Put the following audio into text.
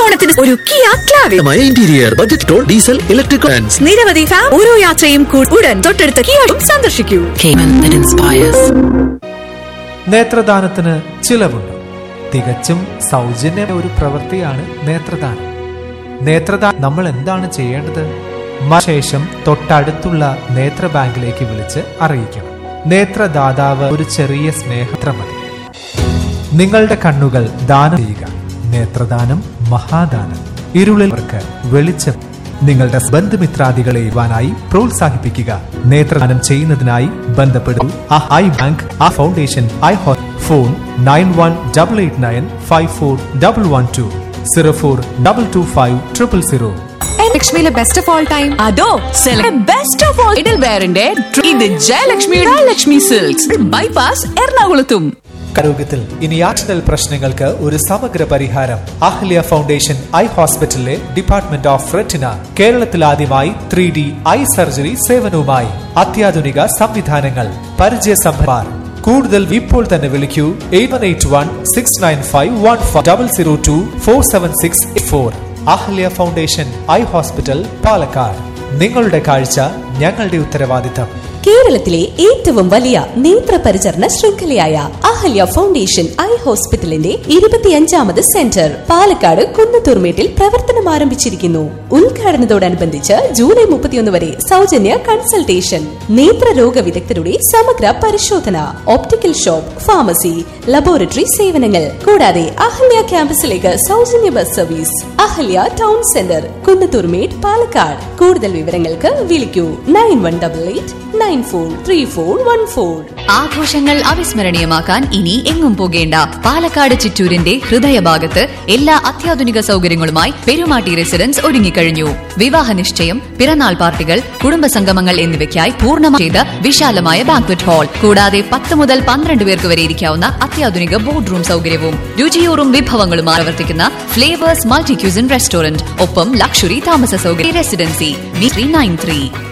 ഓണത്തിന് ഒരു കിയ ക്ലാവിൻ ഇന്റീരിയർ ബജറ്റ് ടോൾ ഡീസൽ ഇലക്ട്രിക് ആൻഡ് നിരവധി ഫാം ഓരോ യാത്രയും കൂ- ഉടൻ തൊട്ടടുത്ത കിയായും സന്ദർശിക്കൂ Cayman that inspires. നേത്രദാനത്തിന് ചിലവുണ്ട് തികച്ചും സൗജന്യ ഒരു പ്രവൃത്തിയാണ് നേത്രദാനം നേത്രദാനം നമ്മൾ എന്താണ് ചെയ്യേണ്ടത് മ- ശേഷം തൊട്ടടുത്തുള്ള നേത്ര ബാങ്കിലേക്ക് വിളിച്ച് അറിയിക്കണം നേത്രദാതാവ് ഒരു ചെറിയ സ്നേഹത്ര മതി നിങ്ങളുടെ കണ്ണുകൾ ദാനം ചെയ്യുക നേത്രദാനം മഹാദാനം ഇരുളിൽവർക്ക് വെളിച്ചം നിങ്ങളുടെ ബന്ധുമിത്രാദികളെ ഇവാനായി പ്രോത്സാഹിപ്പിക്കുക നേത്രദാനം ചെയ്യുന്നതിനായി ബന്ധപ്പെടും ആ ഐ ബാങ്ക് ആ ഫൗണ്ടേഷൻ ഐ ഹോ phone nine one double eight nine five four double one two zero four double two five triple zero ലക്ഷ്മിയിലെ ബെസ്റ്റ് ഓഫ് ഓൾ ടൈം അതോ ബെസ്റ്റ് ഓഫ് ഓൾ ഇടൽ വേറിന്റെ ഇത് ജയലക്ഷ്മിയുടെ ലക്ഷ്മി സിൽക്സ് ബൈപാസ് എറണാകുളത്തും ആരോഗ്യത്തിൽ ഇനി ആക്സിഡൽ പ്രശ്നങ്ങൾക്ക് ഒരു സമഗ്ര പരിഹാരം അഹ്ല്യ ഫൗണ്ടേഷൻ ഐ ഹോസ്പിറ്റലിലെ ഡിപ്പാർട്ട്മെന്റ് ഓഫ് റെറ്റിന കേരളത്തിൽ ആദ്യമായി ത്രീ ഡി ഐ സർജറി സേവനവുമായി അത്യാധുനിക സംവിധാനങ്ങൾ പരിചയസമ്പന്മാർ കൂടുതൽ ഇപ്പോൾ തന്നെ വിളിക്കൂ eight one eight one six nine five one double zero two four seven six four Ahalya foundation eye hospital Palakkad നിങ്ങളുടെ കാഴ്ച ഞങ്ങളുടെ ഉത്തരവാദിത്തം കേരളത്തിലെ ഏറ്റവും വലിയ നേത്രപരിചരണ ശൃംഖലയായ അഹല്യ ഫൗണ്ടേഷൻ ഐ ഹോസ്പിറ്റലിന്റെ ഇരുപത്തിയഞ്ചാമത് സെന്റർ പാലക്കാട് കുന്നത്തൂർമേട്ടിൽ പ്രവർത്തനം ആരംഭിച്ചിരിക്കുന്നു ഉദ്ഘാടനത്തോടനുബന്ധിച്ച് ജൂലൈ മുപ്പത്തിയൊന്ന് വരെ സൗജന്യ കൺസൾട്ടേഷൻ നേത്രരോഗ വിദഗ്ധരുടെ സമഗ്ര പരിശോധന ഓപ്റ്റിക്കൽ ഷോപ്പ് ഫാർമസി ലബോറട്ടറി സേവനങ്ങൾ കൂടാതെ അഹല്യ ക്യാമ്പസിലേക്ക് സൗജന്യ bus service Ahalya town centre Kunnathurmedu Palakkad കൂടുതൽ വിവരങ്ങൾക്ക് വിളിക്കൂ nine one double eight nine four three four one four ആഘോഷങ്ങൾ അവിസ്മരണീയമാക്കാൻ ഇനി എങ്ങും പോകേണ്ട പാലക്കാട് ചിറ്റൂരിന്റെ ഹൃദയഭാഗത്ത് എല്ലാ അത്യാധുനിക സൗകര്യങ്ങളുമായി പെരുമാട്ടി റെസിഡൻസ് ഒരുങ്ങിക്കഴിഞ്ഞു വിവാഹ നിശ്ചയം പിറന്നാൾ പാർട്ടികൾ കുടുംബസംഗമങ്ങൾ എന്നിവയ്ക്കായി പൂർണ്ണമായി ചെയ്ത വിശാലമായ ബാങ്ക്വറ്റ് ഹാൾ കൂടാതെ പത്ത് മുതൽ പന്ത്രണ്ട് പേർക്ക് വരെ ഇരിക്കാവുന്ന അത്യാധുനിക ബോർഡ് റൂം സൗകര്യവും രുചിയൂറും വിഭവങ്ങളുമായി പ്രവർത്തിക്കുന്ന ഫ്ലേവേഴ്സ് മൾട്ടി ക്യൂസിൻ റെസ്റ്റോറന്റ് ഒപ്പം ലക്ഷറി താമസ സൗകര്യ റെസിഡൻസി ത്രീ നയൻ ത്രീ